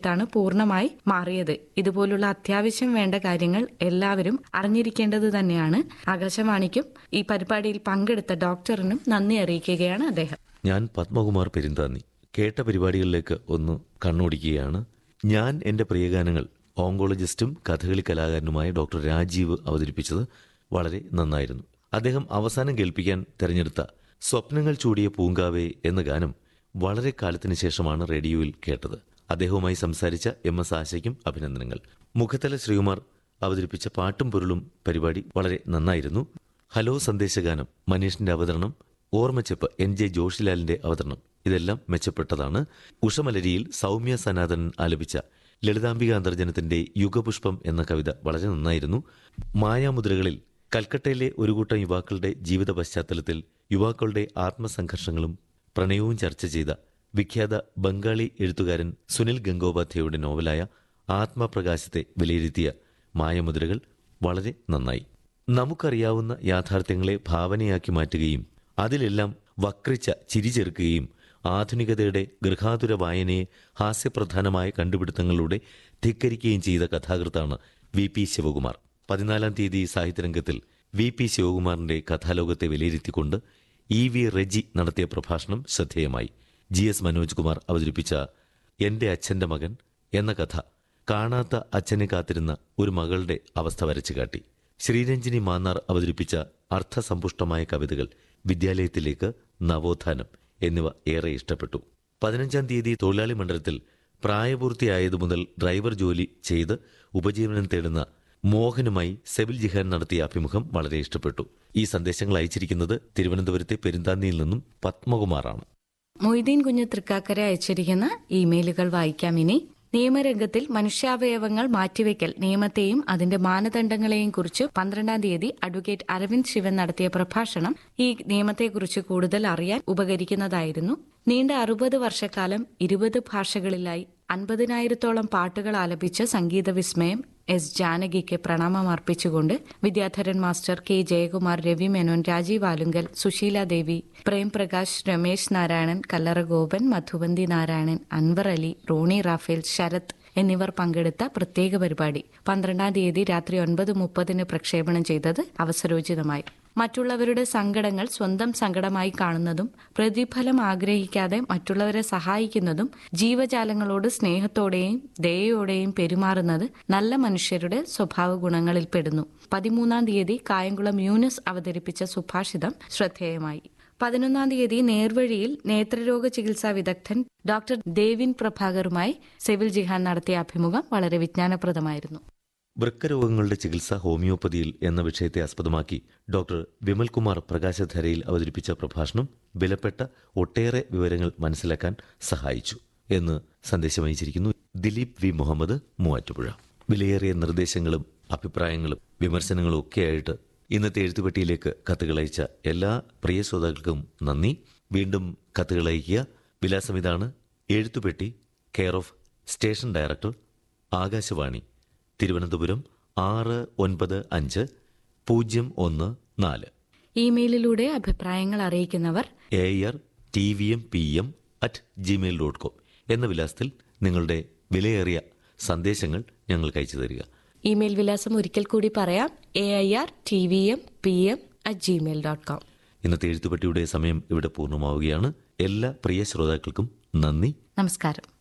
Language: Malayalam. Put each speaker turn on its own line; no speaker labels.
സമയത്താണ് പൂർണ്ണമായി മാറിയത് ഇതുപോലുള്ള അത്യാവശ്യം വേണ്ട കാര്യങ്ങൾ എല്ലാവരും അറിഞ്ഞിരിക്കേണ്ടത് തന്നെയാണ് ആകാശവാണിക്കും ഈ പരിപാടിയിൽ പങ്കെടുത്ത ഡോക്ടറിനും നന്ദി അറിയിക്കുകയാണ് അദ്ദേഹം
ഞാൻ പത്മകുമാർ പെരിന്താന്നി കേട്ട പരിപാടികളിലേക്ക് ഒന്ന് കണ്ണോടിക്കുകയാണ് ഞാൻ എൻ്റെ പ്രിയഗാനങ്ങൾ ഓങ്കോളജിസ്റ്റും കഥകളി കലാകാരനുമായ ഡോക്ടർ രാജീവ് അവതരിപ്പിച്ചത് വളരെ നന്നായിരുന്നു അദ്ദേഹം അവസാനം കേൾപ്പിക്കാൻ തെരഞ്ഞെടുത്ത സ്വപ്നങ്ങൾ ചൂടിയ പൂങ്കാവേ എന്ന ഗാനം വളരെ കാലത്തിന് ശേഷമാണ് റേഡിയോയിൽ കേട്ടത് അദ്ദേഹവുമായി സംസാരിച്ച എം എസ് ആശയ്ക്കും അഭിനന്ദനങ്ങൾ മുഖത്തല ശ്രീകുമാർ അവതരിപ്പിച്ച പാട്ടും പൊരുളും പരിപാടി വളരെ നന്നായിരുന്നു ഹലോ സന്ദേശഗാനം മനീഷിന്റെ അവതരണം ഓർമ്മച്ചെപ്പ് എൻ ജെ ജോഷിലാലിന്റെ അവതരണം ഇതെല്ലാം മെച്ചപ്പെട്ടതാണ് ഉഷമലരിയിൽ സൗമ്യ സനാതനൻ ആലപിച്ച ലളിതാംബിക അന്തർജനത്തിന്റെ യുഗപുഷ്പം എന്ന കവിത വളരെ നന്നായിരുന്നു മായാമുദ്രകളിൽ കൽക്കട്ടയിലെ ഒരു കൂട്ടം യുവാക്കളുടെ ജീവിത പശ്ചാത്തലത്തിൽ യുവാക്കളുടെ ആത്മസംഘർഷങ്ങളും പ്രണയവും ചർച്ച ചെയ്ത വിഖ്യാത ബംഗാളി എഴുത്തുകാരൻ സുനിൽ ഗംഗോപാധ്യായയുടെ നോവലായ ആത്മപ്രകാശത്തെ വിലയിരുത്തിയ മായമുദ്രകൾ വളരെ നന്നായി നമുക്കറിയാവുന്ന യാഥാർത്ഥ്യങ്ങളെ ഭാവനയാക്കി മാറ്റുകയും അതിലെല്ലാം വക്രിച്ച ചിരി ചേർക്കുകയും ആധുനികതയുടെ ഗൃഹാതുര വായനയെ ഹാസ്യപ്രധാനമായ കണ്ടുപിടുത്തങ്ങളിലൂടെ ധിക്കരിക്കുകയും ചെയ്ത കഥാകൃത്താണ് വി പി ശിവകുമാർ പതിനാലാം തീയതി സാഹിത്യരംഗത്തിൽ വി പി ശിവകുമാറിന്റെ കഥാലോകത്തെ വിലയിരുത്തിക്കൊണ്ട് ഇ വി റെജി നടത്തിയ പ്രഭാഷണം ശ്രദ്ധേയമായി ജി എസ് മനോജ് കുമാർ അവതരിപ്പിച്ച എന്റെ അച്ഛന്റെ മകൻ എന്ന കഥ കാണാത്ത അച്ഛനെ കാത്തിരുന്ന ഒരു മകളുടെ അവസ്ഥ വരച്ചു കാട്ടി ശ്രീരഞ്ജിനി മാന്നാർ അവതരിപ്പിച്ച അർത്ഥസമ്പുഷ്ടമായ കവിതകൾ വിദ്യാലയത്തിലേക്ക് നവോത്ഥാനം എന്നിവ ഏറെ ഇഷ്ടപ്പെട്ടു പതിനഞ്ചാം തീയതി തൊഴിലാളി മണ്ഡലത്തിൽ പ്രായപൂർത്തിയായതു മുതൽ ഡ്രൈവർ ജോലി ചെയ്ത് ഉപജീവനം തേടുന്ന മോഹനുമായി സെബിൽ ജിഹാൻ നടത്തിയ അഭിമുഖം വളരെ ഇഷ്ടപ്പെട്ടു ഈ സന്ദേശങ്ങൾ അയച്ചിരിക്കുന്നത് തിരുവനന്തപുരത്തെ പെരുന്താന്നിയിൽ നിന്നും പത്മകുമാറാണ്
മൊയ്തീൻ കുഞ്ഞ് തൃക്കാക്കര അയച്ചിരിക്കുന്ന ഇമെയിലുകൾ വായിക്കാം ഇനി നിയമരംഗത്തിൽ മനുഷ്യാവയവങ്ങൾ മാറ്റിവെക്കൽ നിയമത്തെയും അതിന്റെ മാനദണ്ഡങ്ങളെയും കുറിച്ച് പന്ത്രണ്ടാം തീയതി അഡ്വക്കേറ്റ് അരവിന്ദ് ശിവൻ നടത്തിയ പ്രഭാഷണം ഈ നിയമത്തെക്കുറിച്ച് കൂടുതൽ അറിയാൻ ഉപകരിക്കുന്നതായിരുന്നു നീണ്ട അറുപത് വർഷക്കാലം ഇരുപത് ഭാഷകളിലായി അൻപതിനായിരത്തോളം പാട്ടുകൾ ആലപിച്ച സംഗീത വിസ്മയം എസ് ജാനകിക്ക് പ്രണാമം അർപ്പിച്ചുകൊണ്ട് വിദ്യാധരൻ മാസ്റ്റർ കെ ജയകുമാർ രവി മേനോൻ രാജീവ് ആലുങ്കൽ സുശീല ദേവി പ്രേം പ്രകാശ് രമേശ് നാരായണൻ കല്ലറ ഗോപൻ മധുവന്തി നാരായണൻ അൻവർ അലി റോണി റാഫേൽ ശരത് എന്നിവർ പങ്കെടുത്ത പ്രത്യേക പരിപാടി പന്ത്രണ്ടാം തീയതി രാത്രി ഒൻപത് മുപ്പതിന് പ്രക്ഷേപണം ചെയ്തത് അവസരോചിതമായി മറ്റുള്ളവരുടെ സങ്കടങ്ങൾ സ്വന്തം സങ്കടമായി കാണുന്നതും പ്രതിഫലം ആഗ്രഹിക്കാതെ മറ്റുള്ളവരെ സഹായിക്കുന്നതും ജീവജാലങ്ങളോട് സ്നേഹത്തോടെയും ദയയോടെയും പെരുമാറുന്നത് നല്ല മനുഷ്യരുടെ സ്വഭാവ ഗുണങ്ങളിൽപ്പെടുന്നു പതിമൂന്നാം തീയതി കായംകുളം യൂനിസ് അവതരിപ്പിച്ച സുഭാഷിതം ശ്രദ്ധേയമായി പതിനൊന്നാം തീയതി നേർവഴിയിൽ നേത്രരോഗ ചികിത്സാ വിദഗ്ധൻ ഡോക്ടർ ദേവിൻ പ്രഭാകറുമായി സെവിൽ ജിഹാൻ നടത്തിയ അഭിമുഖം വളരെ വിജ്ഞാനപ്രദമായിരുന്നു
വൃക്കരോഗങ്ങളുടെ ചികിത്സ ഹോമിയോപ്പതിയിൽ എന്ന വിഷയത്തെ ആസ്പദമാക്കി ഡോക്ടർ വിമൽകുമാർ പ്രകാശധരയിൽ അവതരിപ്പിച്ച പ്രഭാഷണം വിലപ്പെട്ട ഒട്ടേറെ വിവരങ്ങൾ മനസ്സിലാക്കാൻ സഹായിച്ചു എന്ന് സന്ദേശം അയച്ചിരിക്കുന്നു ദിലീപ് വി മുഹമ്മദ് മൂവാറ്റുപുഴ വിലയേറിയ നിർദ്ദേശങ്ങളും അഭിപ്രായങ്ങളും വിമർശനങ്ങളും ഒക്കെയായിട്ട് ഇന്നത്തെ എഴുത്തുപെട്ടിയിലേക്ക് കത്തുകൾ അയച്ച എല്ലാ പ്രിയ ശ്രോതാക്കൾക്കും നന്ദി വീണ്ടും കത്തുകൾ അയക്കുക വിലാസം ഇതാണ് എഴുത്തുപെട്ടി care of station director Akashvani Thiruvananthapuram ആറ് ഒൻപത് അഞ്ച് പൂജ്യം ഒന്ന് നാല്
ഇമെയിലിലൂടെ അഭിപ്രായങ്ങൾ അറിയിക്കുന്നവർ
A R T V M P M at Gmail dot com എന്ന വിലാസത്തിൽ നിങ്ങളുടെ വിലയേറിയ സന്ദേശങ്ങൾ ഞങ്ങൾക്ക് അയച്ചു തരിക
ഇമെയിൽ വിലാസം ഒരിക്കൽ കൂടി പറയാം A I R T V M P M at Gmail dot com
ഇന്നത്തെ എഴുത്തുപെട്ടിയുടെ സമയം ഇവിടെ പൂർണ്ണമാവുകയാണ് എല്ലാ പ്രിയ ശ്രോതാക്കൾക്കും നന്ദി
നമസ്കാരം